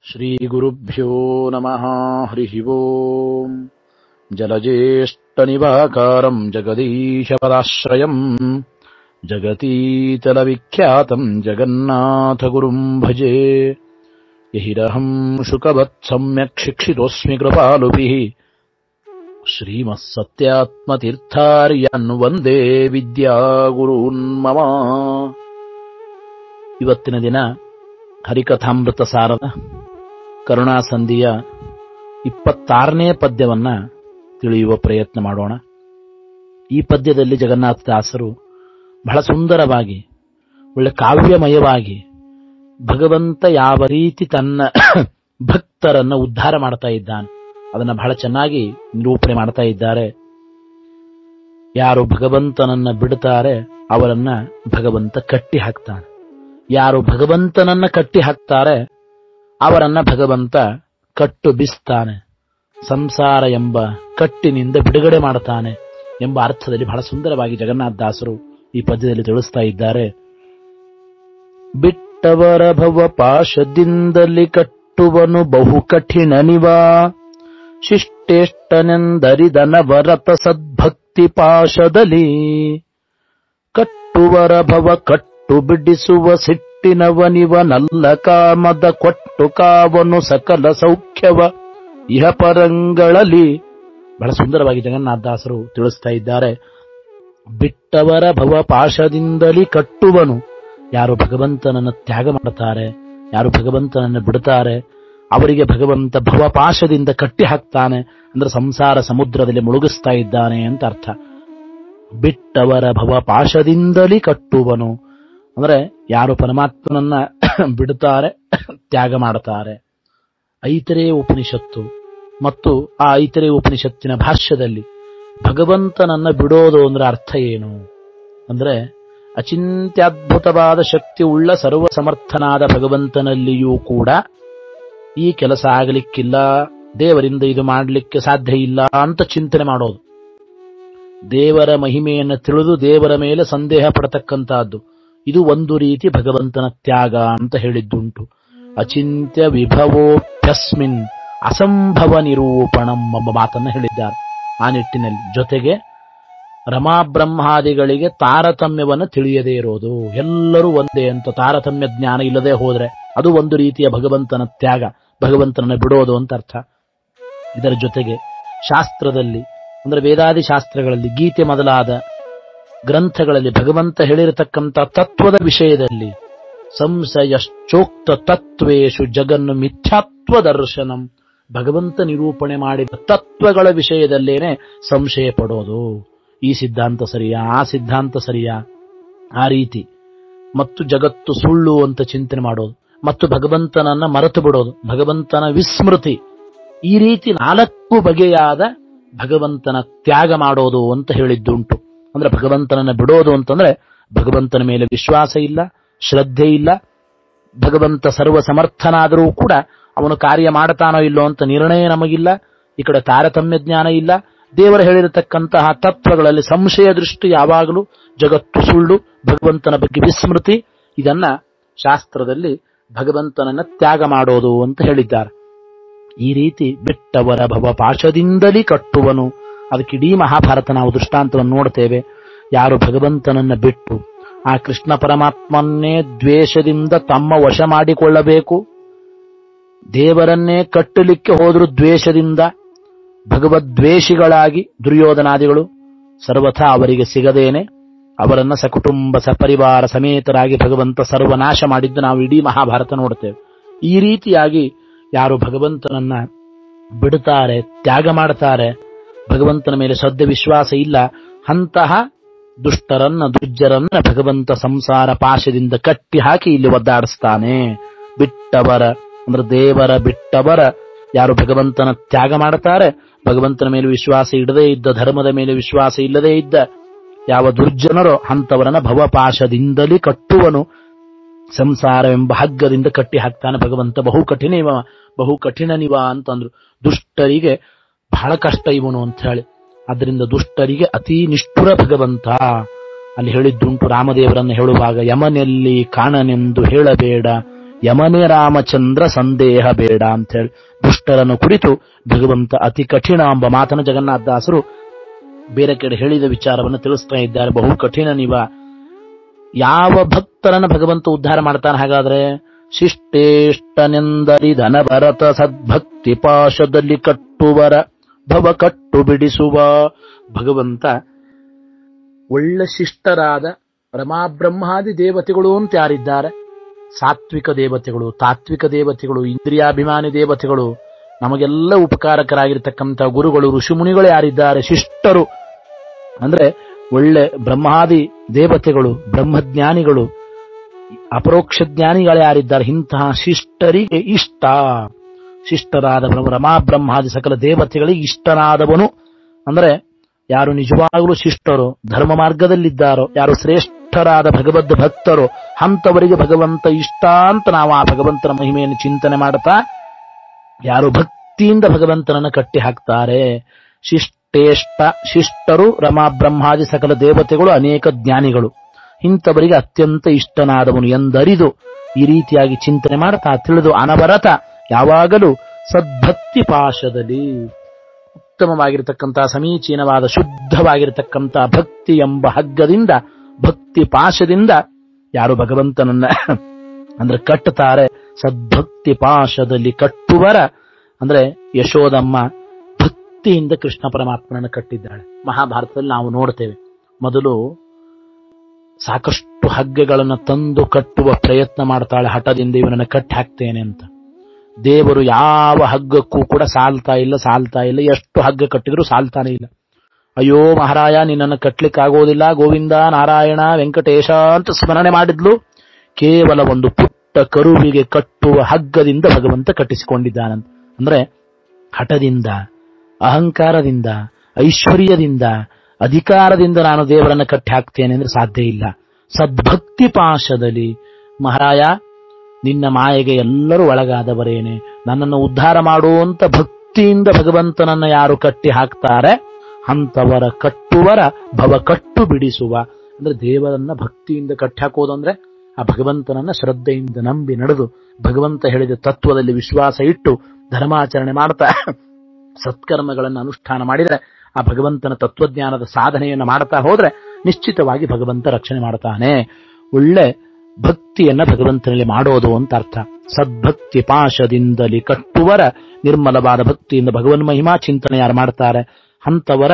श्रीगुरुभ्यो नमः हरिः ओम् जलज्येष्ठनिवाकारम् जगदीशपदाश्रयम् जगतीतलविख्यातम् जगन्नाथगुरुम् भजे यहिरहम् शुकवत् सम्यक् शिक्षितोऽस्मि कृपालुभिः श्रीमः ಸತ್ಯಾತ್ಮತೀರ್ಥಾರ್ಯನ್ ವಂದೇ ವಿದ್ಯಾಗುರೂನ್ ಮಮ ಇವತ್ತಿನ ದಿನ ಹರಿಕಥಾಮೃತ ಸಾರದ ಕರುಣಾಸಂಧಿಯ ಇಪ್ಪತ್ತಾರನೇ ಪದ್ಯವನ್ನ ತಿಳಿಯುವ ಪ್ರಯತ್ನ ಮಾಡೋಣ ಈ ಪದ್ಯದಲ್ಲಿ ಜಗನ್ನಾಥದಾಸರು ಬಹಳ ಸುಂದರವಾಗಿ ಒಳ್ಳೆ ಕಾವ್ಯಮಯವಾಗಿ ಭಗವಂತ ಯಾವ ರೀತಿ ತನ್ನ ಭಕ್ತರನ್ನ ಉದ್ಧಾರ ಮಾಡ್ತಾ ಇದ್ದಾನೆ ಅದನ್ನ ಬಹಳ ಚೆನ್ನಾಗಿ ನಿರೂಪಣೆ ಮಾಡ್ತಾ ಇದ್ದಾರೆ ಯಾರು ಭಗವಂತನನ್ನ ಬಿಡುತ್ತಾರೆ ಅವರನ್ನ ಭಗವಂತ ಕಟ್ಟಿ ಹಾಕ್ತಾನೆ ಯಾರು ಭಗವಂತನನ್ನ ಕಟ್ಟಿ ಹಾಕ್ತಾರೆ ಅವರನ್ನ ಭಗವಂತ ಕಟ್ಟು ಬಿಸ್ತಾನೆ ಸಂಸಾರ ಎಂಬ ಕಟ್ಟಿನಿಂದ ಬಿಡುಗಡೆ ಮಾಡ್ತಾನೆ ಎಂಬ ಅರ್ಥದಲ್ಲಿ ಬಹಳ ಸುಂದರವಾಗಿ ಜಗನ್ನಾಥದಾಸರು ಈ ಪದ್ಯದಲ್ಲಿ ತಿಳಿಸ್ತಾ ಇದ್ದಾರೆ ಬಿಟ್ಟವರ ಭವ ಪಾಶದಿಂದಲಿ ಕಟ್ಟುವನು ಬಹು ಕಠಿಣನಿವಾ ಶಿಷ್ಟೇಷ್ಟನೆಂದರಿದನವರತ ಸದ್ಭಕ್ತಿ ಪಾಶದಲ್ಲಿ ಕಟ್ಟುವರ ಭವ ಕಟ್ಟು ಬಿಡಿಸುವ ಸಿಟ್ಟಿನವನಿವ ನಲ್ಲ ಕಾಮದ ಕೊಟ್ಟು ಕಾವನು ಸಕಲ ಸೌಖ್ಯವ ಇಹ ಪರಂಗಳಲ್ಲಿ ಬಹಳ ಸುಂದರವಾಗಿ ಜಗನ್ನಾಥದಾಸರು ತಿಳಿಸ್ತಾ ಇದ್ದಾರೆ ಬಿಟ್ಟವರ ಭವ ಪಾಶದಿಂದಲೇ ಕಟ್ಟುವನು ಯಾರು ಭಗವಂತನನ್ನು ತ್ಯಾಗ ಮಾಡುತ್ತಾರೆ ಯಾರು ಭಗವಂತನನ್ನು ಬಿಡುತ್ತಾರೆ ಅವರಿಗೆ ಭಗವಂತ ಭವಪಾಶದಿಂದ ಕಟ್ಟಿ ಹಾಕ್ತಾನೆ ಅಂದ್ರೆ ಸಂಸಾರ ಸಮುದ್ರದಲ್ಲಿ ಮುಳುಗಿಸ್ತಾ ಇದ್ದಾನೆ ಅಂತ ಅರ್ಥ ಬಿಟ್ಟವರ ಭವಪಾಶದಿಂದಲೇ ಕಟ್ಟುವನು ಅಂದ್ರೆ ಯಾರು ಪರಮಾತ್ಮನನ್ನ ಬಿಡುತ್ತಾರೆ ತ್ಯಾಗ ಮಾಡುತ್ತಾರೆ ಐತರೇ ಉಪನಿಷತ್ತು ಮತ್ತು ಆ ಐತರೇ ಉಪನಿಷತ್ತಿನ ಭಾಷ್ಯದಲ್ಲಿ ಭಗವಂತನನ್ನ ಬಿಡೋದು ಅಂದ್ರೆ ಅರ್ಥ ಏನು ಅಂದ್ರೆ ಅಚಿಂತ್ಯದ್ಭುತವಾದ ಶಕ್ತಿ ಉಳ್ಳ ಸರ್ವ ಸಮರ್ಥನಾದ ಭಗವಂತನಲ್ಲಿಯೂ ಕೂಡ ಈ ಕೆಲಸ ಆಗಲಿಕ್ಕಿಲ್ಲ ದೇವರಿಂದ ಇದು ಮಾಡಲಿಕ್ಕೆ ಸಾಧ್ಯ ಇಲ್ಲ ಅಂತ ಚಿಂತನೆ ಮಾಡೋದು ದೇವರ ಮಹಿಮೆಯನ್ನು ತಿಳಿದು ದೇವರ ಮೇಲೆ ಸಂದೇಹ ಪಡತಕ್ಕಂತಹದ್ದು ಇದು ಒಂದು ರೀತಿ ಭಗವಂತನ ತ್ಯಾಗ ಅಂತ ಹೇಳಿದ್ದುಂಟು ಅಚಿಂತ್ಯ ವಿಭವೋಪ್ಯಸ್ಮಿನ್ ಅಸಂಭವ ನಿರೂಪಣಂ ಎಂಬ ಮಾತನ್ನು ಹೇಳಿದ್ದಾರೆ ಆ ನಿಟ್ಟಿನಲ್ಲಿ ಜೊತೆಗೆ ರಮಾಬ್ರಹ್ಮಾದಿಗಳಿಗೆ ತಾರತಮ್ಯವನ್ನು ತಿಳಿಯದೇ ಇರೋದು ಎಲ್ಲರೂ ಒಂದೇ ಅಂತ ತಾರತಮ್ಯ ಜ್ಞಾನ ಇಲ್ಲದೆ ಹೋದ್ರೆ ಅದು ಒಂದು ರೀತಿಯ ಭಗವಂತನ ತ್ಯಾಗ ಭಗವಂತನನ್ನು ಬಿಡೋದು ಅಂತ ಅರ್ಥ ಇದರ ಜೊತೆಗೆ ಶಾಸ್ತ್ರದಲ್ಲಿ ಅಂದ್ರೆ ವೇದಾದಿ ಶಾಸ್ತ್ರಗಳಲ್ಲಿ ಗೀತೆ ಮೊದಲಾದ ಗ್ರಂಥಗಳಲ್ಲಿ ಭಗವಂತ ಹೇಳಿರತಕ್ಕಂಥ ತತ್ವದ ವಿಷಯದಲ್ಲಿ ಸಂಶಯಶ್ಚೋಕ್ತ ತತ್ವೇಶು ಜಗನ್ನು ಮಿಥ್ಯಾತ್ವ ದರ್ಶನಂ ಭಗವಂತ ನಿರೂಪಣೆ ಮಾಡಿದ ತತ್ವಗಳ ವಿಷಯದಲ್ಲೇನೆ ಸಂಶಯ ಪಡೋದು ಈ ಸಿದ್ಧಾಂತ ಸರಿಯಾ ಆ ಸಿದ್ಧಾಂತ ಸರಿಯಾ ಆ ರೀತಿ ಮತ್ತು ಜಗತ್ತು ಸುಳ್ಳು ಅಂತ ಚಿಂತನೆ ಮಾಡೋದು ಮತ್ತು ಭಗವಂತನನ್ನ ಮರೆತು ಬಿಡೋದು ಭಗವಂತನ ವಿಸ್ಮೃತಿ ಈ ರೀತಿ ನಾಲ್ಕು ಬಗೆಯಾದ ಭಗವಂತನ ತ್ಯಾಗ ಮಾಡೋದು ಅಂತ ಹೇಳಿದ್ದುಂಟು ಅಂದ್ರೆ ಭಗವಂತನನ್ನ ಬಿಡೋದು ಅಂತಂದ್ರೆ ಭಗವಂತನ ಮೇಲೆ ವಿಶ್ವಾಸ ಇಲ್ಲ ಶ್ರದ್ಧೆ ಇಲ್ಲ ಭಗವಂತ ಸರ್ವ ಸಮರ್ಥನಾದರೂ ಕೂಡ ಅವನು ಕಾರ್ಯ ಮಾಡ್ತಾನೋ ಇಲ್ಲೋ ಅಂತ ನಿರ್ಣಯ ನಮಗಿಲ್ಲ ಈ ಕಡೆ ತಾರತಮ್ಯ ಜ್ಞಾನ ಇಲ್ಲ ದೇವರು ಹೇಳಿರತಕ್ಕಂತಹ ತತ್ವಗಳಲ್ಲಿ ಸಂಶಯ ದೃಷ್ಟಿ ಯಾವಾಗಲೂ ಜಗತ್ತು ಸುಳ್ಳು ಭಗವಂತನ ಬಗ್ಗೆ ವಿಸ್ಮೃತಿ ಇದನ್ನ ಶಾಸ್ತ್ರದಲ್ಲಿ ಭಗವಂತನನ್ನ ತ್ಯಾಗ ಮಾಡೋದು ಅಂತ ಹೇಳಿದ್ದಾರೆ ಈ ರೀತಿ ಬಿಟ್ಟವರ ಭವ ಪಾಶದಿಂದಲೇ ಕಟ್ಟುವನು ಅದಕ್ಕೆ ಇಡೀ ಮಹಾಭಾರತ ನಾವು ದೃಷ್ಟಾಂತವನ್ನು ನೋಡ್ತೇವೆ ಯಾರು ಭಗವಂತನನ್ನ ಬಿಟ್ಟು ಆ ಕೃಷ್ಣ ಪರಮಾತ್ಮನ್ನೇ ದ್ವೇಷದಿಂದ ತಮ್ಮ ವಶ ಮಾಡಿಕೊಳ್ಳಬೇಕು ದೇವರನ್ನೇ ಕಟ್ಟಲಿಕ್ಕೆ ಹೋದ್ರು ದ್ವೇಷದಿಂದ ಭಗವದ್ವೇಷಿಗಳಾಗಿ ದುರ್ಯೋಧನಾದಿಗಳು ಸರ್ವಥಾ ಅವರಿಗೆ ಸಿಗದೇನೆ ಅವರನ್ನ ಸಕುಟುಂಬ ಸಪರಿವಾರ ಸಮೇತರಾಗಿ ಭಗವಂತ ಸರ್ವನಾಶ ಮಾಡಿದ್ದು ನಾವು ಇಡೀ ಮಹಾಭಾರತ ನೋಡ್ತೇವೆ ಈ ರೀತಿಯಾಗಿ ಯಾರು ಭಗವಂತನನ್ನ ಬಿಡುತ್ತಾರೆ ತ್ಯಾಗ ಮಾಡುತ್ತಾರೆ ಭಗವಂತನ ಮೇಲೆ ಶ್ರದ್ಧೆ ವಿಶ್ವಾಸ ಇಲ್ಲ ಅಂತಹ ದುಷ್ಟರನ್ನ ದುರ್ಜರನ್ನ ಭಗವಂತ ಸಂಸಾರ ಪಾಶದಿಂದ ಕಟ್ಟಿ ಹಾಕಿ ಇಲ್ಲಿ ಒದ್ದಾಡಿಸ್ತಾನೆ ಬಿಟ್ಟವರ ಅಂದ್ರೆ ದೇವರ ಬಿಟ್ಟವರ ಯಾರು ಭಗವಂತನ ತ್ಯಾಗ ಮಾಡುತ್ತಾರೆ ಭಗವಂತನ ಮೇಲೆ ವಿಶ್ವಾಸ ಇಡದೇ ಇದ್ದ ಧರ್ಮದ ಮೇಲೆ ವಿಶ್ವಾಸ ಇಲ್ಲದೇ ಇದ್ದ ಯಾವ ದುರ್ಜನರೋ ಅಂಥವರನ್ನ ಭವಪಾಶದಿಂದಲೇ ಕಟ್ಟುವನು ಸಂಸಾರವೆಂಬ ಹಗ್ಗದಿಂದ ಕಟ್ಟಿ ಹಾಕ್ತಾನೆ ಭಗವಂತ ಬಹು ಕಠಿಣ ಇವ ಬಹು ಕಠಿಣ ನಿವ ಅಂತಂದ್ರು ದುಷ್ಟರಿಗೆ ಬಹಳ ಕಷ್ಟ ಇವನು ಅಂತ ಹೇಳಿ ಅದರಿಂದ ದುಷ್ಟರಿಗೆ ಅತಿ ನಿಷ್ಠುರ ಭಗವಂತ ಅಲ್ಲಿ ಹೇಳಿದ್ದುಂಟು ರಾಮದೇವರನ್ನು ಹೇಳುವಾಗ ಯಮನೆಲ್ಲಿ ಕಾಣನೆಂದು ಹೇಳಬೇಡ ಯಮನೇ ರಾಮಚಂದ್ರ ಸಂದೇಹ ಬೇಡ ಅಂತ ಹೇಳಿ ದುಷ್ಟರನ್ನು ಕುರಿತು ಭಗವಂತ ಅತಿ ಕಠಿಣ ಎಂಬ ಮಾತನ್ನು ಜಗನ್ನಾಥದಾಸರು ಬೇರೆ ಕಡೆ ಹೇಳಿದ ವಿಚಾರವನ್ನು ತಿಳಿಸ್ತಾ ಇದ್ದಾರೆ ಬಹು ಕಠಿಣ ನೀವ ಯಾವ ಭಕ್ತರನ್ನ ಭಗವಂತ ಉದ್ಧಾರ ಮಾಡ್ತಾನೆ ಹಾಗಾದ್ರೆ ಶಿಷ್ಟೇಷ್ಟನೆಂದರಿ ಧನಭರತ ಸದ್ಭಕ್ತಿ ಪಾಶದಲ್ಲಿ ಕಟ್ಟುವರ ಭವ ಕಟ್ಟು ಬಿಡಿಸುವ ಭಗವಂತ ಒಳ್ಳೆ ಶಿಷ್ಟರಾದ ರಮಾಬ್ರಹ್ಮಾದಿ ದೇವತೆಗಳು ಅಂತ ಯಾರಿದ್ದಾರೆ ಸಾತ್ವಿಕ ದೇವತೆಗಳು ತಾತ್ವಿಕ ದೇವತೆಗಳು ಇಂದ್ರಿಯಾಭಿಮಾನಿ ದೇವತೆಗಳು ನಮಗೆಲ್ಲ ಉಪಕಾರಕರಾಗಿರ್ತಕ್ಕಂಥ ಗುರುಗಳು ಋಷಿಮುನಿಗಳು ಯಾರಿದ್ದಾರೆ ಶಿಷ್ಟರು ಅಂದ್ರೆ ಒಳ್ಳೆ ಬ್ರಹ್ಮಾದಿ ದೇವತೆಗಳು ಬ್ರಹ್ಮಜ್ಞಾನಿಗಳು ಅಪರೋಕ್ಷ ಜ್ಞಾನಿಗಳು ಯಾರಿದ್ದಾರೆ ಇಂತಹ ಶಿಷ್ಟರಿಗೆ ಇಷ್ಟ ಶಿಷ್ಟರಾದ ಬ್ರಹ್ಮ ರಮಾ ಬ್ರಹ್ಮಾದಿ ಸಕಲ ದೇವತೆಗಳಿಗೆ ಇಷ್ಟನಾದವನು ಅಂದ್ರೆ ಯಾರು ನಿಜವಾಗಲೂ ಶಿಷ್ಟರು ಧರ್ಮ ಮಾರ್ಗದಲ್ಲಿದ್ದಾರೋ ಯಾರು ಶ್ರೇಷ್ಠರಾದ ಭಗವದ್ ಭಕ್ತರು ಅಂತವರಿಗೆ ಭಗವಂತ ಇಷ್ಟ ಅಂತ ನಾವು ಆ ಭಗವಂತನ ಮಹಿಮೆಯನ್ನು ಚಿಂತನೆ ಮಾಡ್ತಾ ಯಾರು ಭಕ್ತಿಯಿಂದ ಭಗವಂತನನ್ನು ಕಟ್ಟಿ ಹಾಕ್ತಾರೆ ಶಿಷ್ಟೇಷ್ಟ ಶಿಷ್ಟರು ರಮಾ ಬ್ರಹ್ಮಾದಿ ಸಕಲ ದೇವತೆಗಳು ಅನೇಕ ಜ್ಞಾನಿಗಳು ಇಂಥವರಿಗೆ ಅತ್ಯಂತ ಇಷ್ಟನಾದವನು ಎಂದರಿದು ಈ ರೀತಿಯಾಗಿ ಚಿಂತನೆ ಮಾಡ್ತಾ ತಿಳಿದು ಅನವರತ ಯಾವಾಗಲೂ ಸದ್ಭಕ್ತಿ ಪಾಶದಲ್ಲಿ ಉತ್ತಮವಾಗಿರತಕ್ಕಂತಹ ಸಮೀಚೀನವಾದ ಶುದ್ಧವಾಗಿರತಕ್ಕಂಥ ಭಕ್ತಿ ಎಂಬ ಹಗ್ಗದಿಂದ ಭಕ್ತಿ ಪಾಶದಿಂದ ಯಾರು ಭಗವಂತನನ್ನ ಅಂದ್ರೆ ಕಟ್ಟುತ್ತಾರೆ ಸದ್ಭಕ್ತಿ ಪಾಶದಲ್ಲಿ ಕಟ್ಟುವರ ಅಂದ್ರೆ ಯಶೋದಮ್ಮ ಭಕ್ತಿಯಿಂದ ಕೃಷ್ಣ ಪರಮಾತ್ಮನನ್ನು ಕಟ್ಟಿದ್ದಾಳೆ ಮಹಾಭಾರತದಲ್ಲಿ ನಾವು ನೋಡ್ತೇವೆ ಮೊದಲು ಸಾಕಷ್ಟು ಹಗ್ಗಗಳನ್ನು ತಂದು ಕಟ್ಟುವ ಪ್ರಯತ್ನ ಮಾಡ್ತಾಳೆ ಹಠದಿಂದ ಇವನನ್ನು ಕಟ್ಟಿ ಹಾಕ್ತೇನೆ ಅಂತ ದೇವರು ಯಾವ ಹಗ್ಗಕ್ಕೂ ಕೂಡ ಸಾಲ್ತಾ ಇಲ್ಲ ಸಾಲ್ತಾ ಇಲ್ಲ ಎಷ್ಟು ಹಗ್ಗ ಕಟ್ಟಿದ್ರು ಸಾಲ್ತಾನೆ ಇಲ್ಲ ಅಯ್ಯೋ ಮಹಾರಾಯ ನಿನ್ನನ್ನು ಕಟ್ಲಿಕ್ಕಾಗೋದಿಲ್ಲ ಗೋವಿಂದ ನಾರಾಯಣ ವೆಂಕಟೇಶ ಅಂತ ಸ್ಮರಣೆ ಮಾಡಿದ್ಲು ಕೇವಲ ಒಂದು ಪುಟ್ಟ ಕರುವಿಗೆ ಕಟ್ಟುವ ಹಗ್ಗದಿಂದ ಭಗವಂತ ಕಟ್ಟಿಸಿಕೊಂಡಿದ್ದಾನಂತ ಅಂದ್ರೆ ಹಠದಿಂದ ಅಹಂಕಾರದಿಂದ ಐಶ್ವರ್ಯದಿಂದ ಅಧಿಕಾರದಿಂದ ನಾನು ದೇವರನ್ನ ಕಟ್ಟಿ ಹಾಕ್ತೇನೆ ಅಂದ್ರೆ ಸಾಧ್ಯ ಇಲ್ಲ ಸದ್ಭಕ್ತಿ ಪಾಶದಲ್ಲಿ ಮಹಾರಾಯ ನಿನ್ನ ಮಾಯೆಗೆ ಎಲ್ಲರೂ ಒಳಗಾದವರೇನೆ ನನ್ನನ್ನು ಉದ್ಧಾರ ಮಾಡುವಂತ ಭಕ್ತಿಯಿಂದ ಭಗವಂತನನ್ನ ಯಾರು ಕಟ್ಟಿ ಹಾಕ್ತಾರೆ ಅಂತವರ ಕಟ್ಟುವರ ಭವ ಕಟ್ಟು ಬಿಡಿಸುವ ಅಂದ್ರೆ ದೇವರನ್ನ ಭಕ್ತಿಯಿಂದ ಕಟ್ಟಿ ಹಾಕೋದು ಅಂದ್ರೆ ಆ ಭಗವಂತನನ್ನ ಶ್ರದ್ಧೆಯಿಂದ ನಂಬಿ ನಡೆದು ಭಗವಂತ ಹೇಳಿದ ತತ್ವದಲ್ಲಿ ವಿಶ್ವಾಸ ಇಟ್ಟು ಧರ್ಮಾಚರಣೆ ಮಾಡ್ತಾ ಸತ್ಕರ್ಮಗಳನ್ನು ಅನುಷ್ಠಾನ ಮಾಡಿದರೆ ಆ ಭಗವಂತನ ತತ್ವಜ್ಞಾನದ ಸಾಧನೆಯನ್ನು ಮಾಡ್ತಾ ಹೋದ್ರೆ ನಿಶ್ಚಿತವಾಗಿ ಭಗವಂತ ರಕ್ಷಣೆ ಮಾಡ್ತಾನೆ ಒಳ್ಳೆ ಭಕ್ತಿಯನ್ನ ಭಗವಂತನಲ್ಲಿ ಮಾಡೋದು ಅಂತ ಅರ್ಥ ಸದ್ಭಕ್ತಿ ಪಾಶದಿಂದಲಿ ಕಟ್ಟುವರ ನಿರ್ಮಲವಾದ ಭಕ್ತಿಯಿಂದ ಭಗವನ್ ಮಹಿಮಾ ಚಿಂತನೆ ಯಾರು ಮಾಡ್ತಾರೆ ಅಂತವರ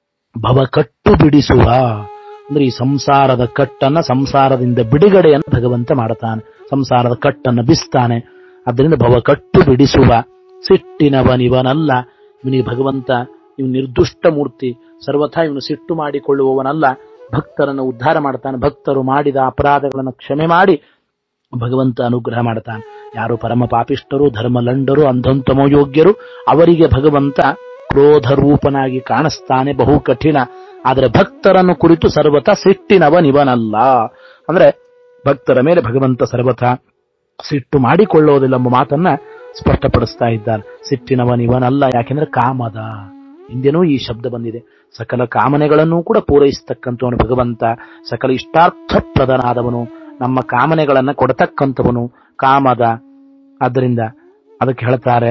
ಭವ ಕಟ್ಟು ಬಿಡಿಸುವ ಅಂದ್ರೆ ಈ ಸಂಸಾರದ ಕಟ್ಟನ್ನ ಸಂಸಾರದಿಂದ ಬಿಡುಗಡೆಯನ್ನು ಭಗವಂತ ಮಾಡ್ತಾನೆ ಸಂಸಾರದ ಕಟ್ಟನ್ನ ಬಿಸ್ತಾನೆ ಅದರಿಂದ ಭವ ಕಟ್ಟು ಬಿಡಿಸುವ ಸಿಟ್ಟಿನವನಿವನಲ್ಲ ಇವನಿಗೆ ಭಗವಂತ ಇವನು ನಿರ್ದುಷ್ಟ ಮೂರ್ತಿ ಸರ್ವಥಾ ಇವನು ಸಿಟ್ಟು ಮಾಡಿಕೊಳ್ಳುವವನಲ್ಲ ಭಕ್ತರನ್ನು ಉದ್ಧಾರ ಮಾಡ್ತಾನೆ ಭಕ್ತರು ಮಾಡಿದ ಅಪರಾಧಗಳನ್ನು ಕ್ಷಮೆ ಮಾಡಿ ಭಗವಂತ ಅನುಗ್ರಹ ಮಾಡ್ತಾನೆ ಯಾರು ಪರಮ ಪಾಪಿಷ್ಟರು ಧರ್ಮಲಂಡರು ಅಂಧಂತಮೋ ಯೋಗ್ಯರು ಅವರಿಗೆ ಭಗವಂತ ಕ್ರೋಧ ರೂಪನಾಗಿ ಕಾಣಿಸ್ತಾನೆ ಬಹು ಕಠಿಣ ಆದರೆ ಭಕ್ತರನ್ನು ಕುರಿತು ಸರ್ವಥ ಸಿಟ್ಟಿನವನಿವನಲ್ಲ ಅಂದ್ರೆ ಭಕ್ತರ ಮೇಲೆ ಭಗವಂತ ಸರ್ವಥ ಸಿಟ್ಟು ಮಾಡಿಕೊಳ್ಳೋದಿಲ್ಲ ಎಂಬ ಮಾತನ್ನ ಸ್ಪಷ್ಟಪಡಿಸ್ತಾ ಇದ್ದಾರೆ ಸಿಟ್ಟಿನವನಿವನಲ್ಲ ಯಾಕೆಂದ್ರೆ ಕಾಮದ ಹಿಂದೆನೂ ಈ ಶಬ್ದ ಬಂದಿದೆ ಸಕಲ ಕಾಮನೆಗಳನ್ನೂ ಕೂಡ ಪೂರೈಸತಕ್ಕಂಥವನು ಭಗವಂತ ಸಕಲ ಇಷ್ಟಾರ್ಥಪ್ರದನಾದವನು ನಮ್ಮ ಕಾಮನೆಗಳನ್ನ ಕೊಡತಕ್ಕಂಥವನು ಕಾಮದ ಆದ್ದರಿಂದ ಅದಕ್ಕೆ ಹೇಳ್ತಾರೆ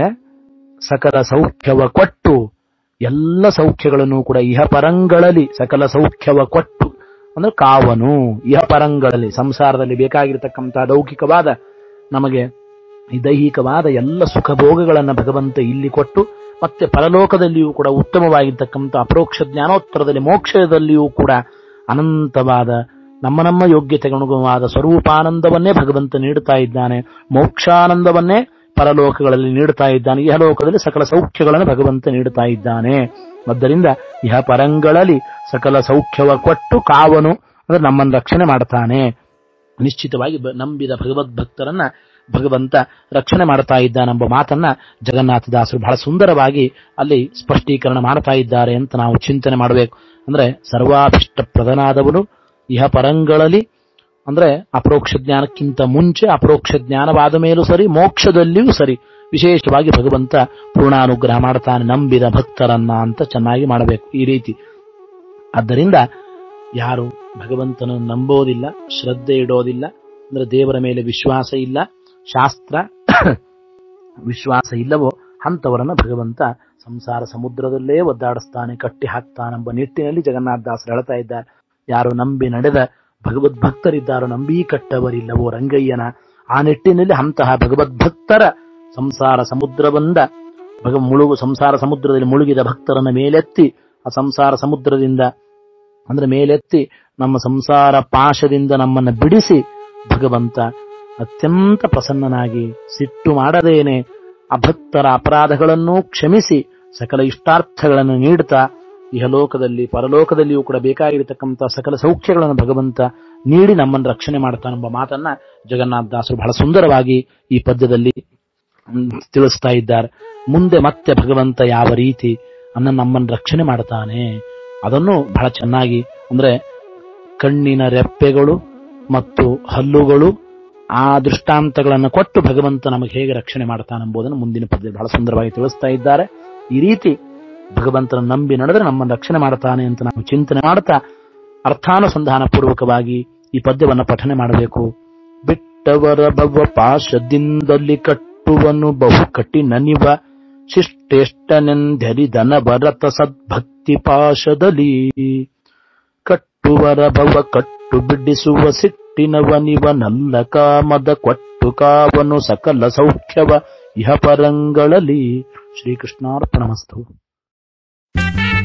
ಸಕಲ ಸೌಖ್ಯವ ಕೊಟ್ಟು ಎಲ್ಲ ಸೌಖ್ಯಗಳನ್ನು ಕೂಡ ಇಹಪರಂಗಳಲ್ಲಿ ಸಕಲ ಸೌಖ್ಯವ ಕೊಟ್ಟು ಅಂದ್ರೆ ಕಾವನು ಇಹಪರಂಗಳಲ್ಲಿ ಸಂಸಾರದಲ್ಲಿ ಬೇಕಾಗಿರತಕ್ಕಂತಹ ಲೌಕಿಕವಾದ ನಮಗೆ ಈ ದೈಹಿಕವಾದ ಎಲ್ಲ ಸುಖ ಭೋಗಗಳನ್ನು ಭಗವಂತ ಇಲ್ಲಿ ಕೊಟ್ಟು ಮತ್ತೆ ಪರಲೋಕದಲ್ಲಿಯೂ ಕೂಡ ಉತ್ತಮವಾಗಿರ್ತಕ್ಕಂಥ ಅಪರೋಕ್ಷ ಜ್ಞಾನೋತ್ತರದಲ್ಲಿ ಮೋಕ್ಷದಲ್ಲಿಯೂ ಕೂಡ ಅನಂತವಾದ ನಮ್ಮ ನಮ್ಮ ಯೋಗ್ಯತೆಗೆ ಅನುಗುಣವಾದ ಸ್ವರೂಪಾನಂದವನ್ನೇ ಭಗವಂತ ನೀಡುತ್ತಾ ಇದ್ದಾನೆ ಮೋಕ್ಷಾನಂದವನ್ನೇ ಪರಲೋಕಗಳಲ್ಲಿ ನೀಡುತ್ತಾ ಇದ್ದಾನೆ ಇಹಲೋಕದಲ್ಲಿ ಸಕಲ ಸೌಖ್ಯಗಳನ್ನು ಭಗವಂತ ನೀಡುತ್ತಾ ಇದ್ದಾನೆ ಆದ್ದರಿಂದ ಇಹ ಪರಂಗಳಲ್ಲಿ ಸಕಲ ಸೌಖ್ಯವ ಕೊಟ್ಟು ಕಾವನು ಅಂದ್ರೆ ನಮ್ಮನ್ನು ರಕ್ಷಣೆ ಮಾಡ್ತಾನೆ ನಿಶ್ಚಿತವಾಗಿ ಬ- ನಂಬಿದ ಭಗವದ್ ಭಕ್ತರನ್ನ ಭಗವಂತ ರಕ್ಷಣೆ ಮಾಡ್ತಾ ಇದ್ದಾನೆಂಬ ಮಾತನ್ನ ಜಗನ್ನಾಥದಾಸರು ಬಹಳ ಸುಂದರವಾಗಿ ಅಲ್ಲಿ ಸ್ಪಷ್ಟೀಕರಣ ಮಾಡ್ತಾ ಇದ್ದಾರೆ ಅಂತ ನಾವು ಚಿಂತನೆ ಮಾಡಬೇಕು ಅಂದ್ರೆ ಸರ್ವಾಭಿಷ್ಟ ಪ್ರಧಾನಾದವನು ಇಹ ಪರಂಗಳಲ್ಲಿ ಅಂದ್ರೆ ಅಪರೋಕ್ಷ ಜ್ಞಾನಕ್ಕಿಂತ ಮುಂಚೆ ಅಪರೋಕ್ಷ ಜ್ಞಾನವಾದ ಮೇಲೂ ಸರಿ ಮೋಕ್ಷದಲ್ಲಿಯೂ ಸರಿ ವಿಶೇಷವಾಗಿ ಭಗವಂತ ಪೂರ್ಣಾನುಗ್ರಹ ಮಾಡ್ತಾನೆ ನಂಬಿದ ಭಕ್ತರನ್ನ ಅಂತ ಚೆನ್ನಾಗಿ ಮಾಡಬೇಕು ಈ ರೀತಿ ಆದ್ದರಿಂದ ಯಾರು ಭಗವಂತನನ್ನು ನಂಬೋದಿಲ್ಲ ಶ್ರದ್ಧೆ ಇಡೋದಿಲ್ಲ ಅಂದ್ರೆ ದೇವರ ಮೇಲೆ ವಿಶ್ವಾಸ ಇಲ್ಲ ಶಾಸ್ತ್ರ ವಿಶ್ವಾಸ ಇಲ್ಲವೋ ಅಂಥವರನ್ನ ಭಗವಂತ ಸಂಸಾರ ಸಮುದ್ರದಲ್ಲೇ ಒದ್ದಾಡಿಸ್ತಾನೆ ಕಟ್ಟಿ ಹಾಕ್ತಾನೆಂಬ ನಿಟ್ಟಿನಲ್ಲಿ ಜಗನ್ನಾಥದಾಸರು ಹೇಳ್ತಾ ಇದ್ದಾರೆ ಯಾರು ನಂಬಿ ನಡೆದ ಭಗವದ್ಭಕ್ತರಿದ್ದಾರೋ ನಂಬಿ ಕಟ್ಟವರಿಲ್ಲವೋ ರಂಗಯ್ಯನ ಆ ನಿಟ್ಟಿನಲ್ಲಿ ಅಂತಹ ಭಗವದ್ಭಕ್ತರ ಸಂಸಾರ ಸಮುದ್ರವಂದ ಭಗ ಮುಳುಗು ಸಂಸಾರ ಸಮುದ್ರದಲ್ಲಿ ಮುಳುಗಿದ ಭಕ್ತರನ್ನ ಮೇಲೆತ್ತಿ ಆ ಸಂಸಾರ ಸಮುದ್ರದಿಂದ ಅಂದ್ರೆ ಮೇಲೆತ್ತಿ ನಮ್ಮ ಸಂಸಾರ ಪಾಶದಿಂದ ನಮ್ಮನ್ನ ಬಿಡಿಸಿ ಭಗವಂತ ಅತ್ಯಂತ ಪ್ರಸನ್ನನಾಗಿ ಸಿಟ್ಟು ಮಾಡದೇನೆ ಆ ಭಕ್ತರ ಅಪರಾಧಗಳನ್ನು ಕ್ಷಮಿಸಿ ಸಕಲ ಇಷ್ಟಾರ್ಥಗಳನ್ನು ನೀಡುತ್ತಾ ಇಹಲೋಕದಲ್ಲಿ ಪರಲೋಕದಲ್ಲಿಯೂ ಕೂಡ ಬೇಕಾಗಿರತಕ್ಕಂಥ ಸಕಲ ಸೌಖ್ಯಗಳನ್ನು ಭಗವಂತ ನೀಡಿ ನಮ್ಮನ್ನು ರಕ್ಷಣೆ ಮಾಡ್ತಾನೆಂಬ ಮಾತನ್ನ ಜಗನ್ನಾಥದಾಸರು ಬಹಳ ಸುಂದರವಾಗಿ ಈ ಪದ್ಯದಲ್ಲಿ ಹ್ಮ್, ತಿಳಿಸ್ತಾ ಇದ್ದಾರೆ ಮುಂದೆ ಮತ್ತೆ ಭಗವಂತ ಯಾವ ರೀತಿ ಅನ್ನ ನಮ್ಮನ್ನು ರಕ್ಷಣೆ ಮಾಡ್ತಾನೆ ಅದನ್ನು ಬಹಳ ಚೆನ್ನಾಗಿ ಅಂದ್ರೆ ಕಣ್ಣಿನ ರೆಪ್ಪೆಗಳು ಮತ್ತು ಹಲ್ಲುಗಳು ಆ ದೃಷ್ಟಾಂತಗಳನ್ನು ಕೊಟ್ಟು ಭಗವಂತ ನಮಗೆ ಹೇಗೆ ರಕ್ಷಣೆ ಮಾಡ್ತಾನೆಂಬುದನ್ನು ಮುಂದಿನ ಪದ್ಯದಲ್ಲಿ ಬಹಳ ಸುಂದರವಾಗಿ ತಿಳಿಸ್ತಾ ಇದ್ದಾರೆ ಈ ರೀತಿ ಭಗವಂತನ ನಂಬಿ ನಡೆದರೆ ನಮ್ಮನ್ನು ರಕ್ಷಣೆ ಮಾಡ್ತಾನೆ ಅಂತ ನಾವು ಚಿಂತನೆ ಮಾಡ್ತಾ ಅರ್ಥಾನುಸಂಧಾನ ಪೂರ್ವಕವಾಗಿ ಈ ಪದ್ಯವನ್ನು ಪಠನೆ ಮಾಡಬೇಕು ಬಿಟ್ಟವರ ಭವ ಪಾಶದಿಂದಲಿ ಕಟ್ಟುವನು ಬಹು ಕಠಿಣನಿವ ಶಿಷ್ಟೇಷ್ಟನೆಂದೆರಿದನ ಭರತ ಸದ್ಭಕ್ತಿ ಪಾಶದಲ್ಲಿ ಕಟ್ಟುವರ ಭವ ಕಟ್ಟು ಬಿಡಿಸುವ ಸಿಟ್ಟಿನವನಿವ ನಲ್ಲ ಕಾಮದ ಕೊಟ್ಟು ಕಾವನು ಸಕಲ ಸೌಖ್ಯವ ಇಹ ಪರಂಗಳಲ್ಲಿ ಶ್ರೀಕೃಷ್ಣಾರ್ಪಣಮಸ್ತು